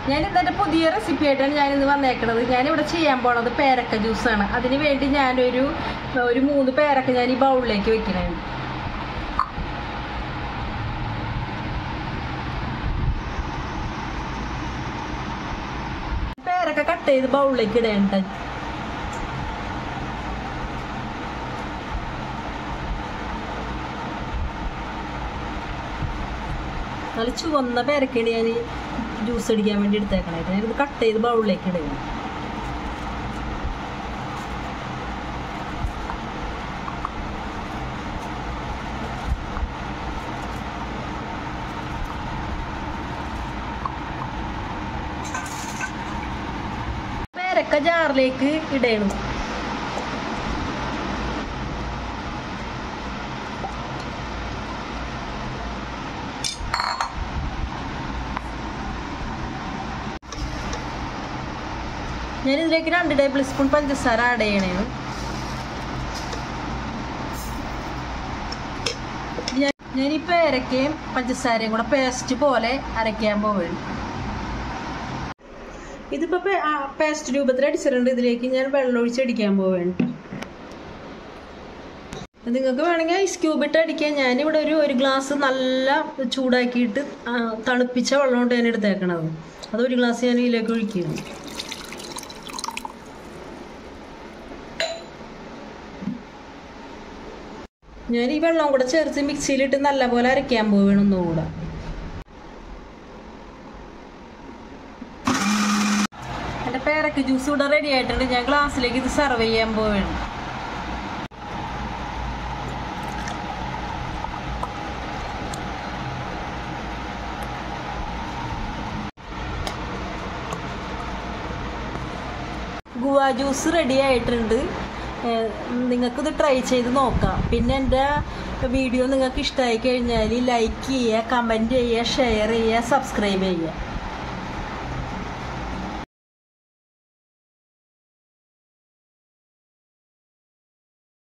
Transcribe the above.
ഞാൻ ഇന്നത്തെ പുതിയ റെസിപ്പി ആയിട്ടാണ് ഞാനിന്ന് വന്നേക്കണത് ഞാനിവിടെ ചെയ്യാൻ പോണത് പേരക്ക ജ്യൂസാണ് അതിന് വേണ്ടി ഞാനൊരു ഒരു മൂന്ന് പേരക്ക ഞാൻ ഈ ബൗളിലേക്ക് വെക്കണേ പേരക്ക കട്ട് ചെയ്ത് ബൗളിലേക്ക് ഇടേണ്ട നല്ല ചുവന്ന പേരക്കയാണ് ഞാൻ ജ്യൂസ് അടിക്കാൻ വേണ്ടി എടുത്തേക്കണായിട്ട് ഞാനിത് കട്ട് ചെയ്ത് ബൗളിലേക്ക് ഇടുകയാണ് പേരക്ക ജാറിലേക്ക് ഇടണം ഞാൻ ഇതിലേക്ക് രണ്ട് ടേബിൾ സ്പൂൺ പഞ്ചസാര ആഡ് ചെയ്യണേണ് ഞാൻ- ഞാൻ ഈ പേരക്കയും പഞ്ചസാരയും കൂടെ പേസ്റ്റ് പോലെ അരയ്ക്കാൻ പോവുകയാണ് ഇതിപ്പോ പേസ്റ്റ് രൂപത്തിൽ അടിച്ചിട്ടുണ്ട് ഇതിലേക്ക് ഞാൻ വെള്ളം ഒഴിച്ച് അടിക്കാൻ പോവുകയാണ് നിങ്ങൾക്ക് വേണമെങ്കിൽ ഐസ് ക്യൂബ് ഇട്ട് അടിക്കാൻ ഞാനിവിടെ ഒരു ഒരു ഗ്ലാസ് നല്ല ചൂടാക്കിയിട്ട് ആ, തണുപ്പിച്ച വെള്ളം കൊണ്ട് ഞാൻ എടുത്തേക്കണത് അത് ഒരു ഗ്ലാസ് ഞാൻ ഇതിലേക്ക് ഒഴിക്കുന്നു ഞാൻ ഈ വെള്ളം കൂടെ ചേർത്ത് മിക്സിയിലിട്ട് നല്ലപോലെ അരയ്ക്കാൻ പോവുകയാണ് ഒന്നുകൂടെ എൻ്റെ പേരക്ക ജ്യൂസ് ഇവിടെ റെഡി ആയിട്ടുണ്ട് ഞാൻ ഗ്ലാസ്സിലേക്ക് ഇത് സെർവ് ചെയ്യാൻ പോവുകയാണ് ഗുവ ജ്യൂസ് റെഡി ആയിട്ടുണ്ട് നിങ്ങൾക്കിത് ട്രൈ ചെയ്ത് നോക്കാം പിന്നെ എൻ്റെ വീഡിയോ നിങ്ങൾക്ക് ഇഷ്ടമായി കഴിഞ്ഞാൽ ലൈക്ക് ചെയ്യുക കമൻറ്റ് ചെയ്യുക ഷെയർ ചെയ്യുക സബ്സ്ക്രൈബ് ചെയ്യുക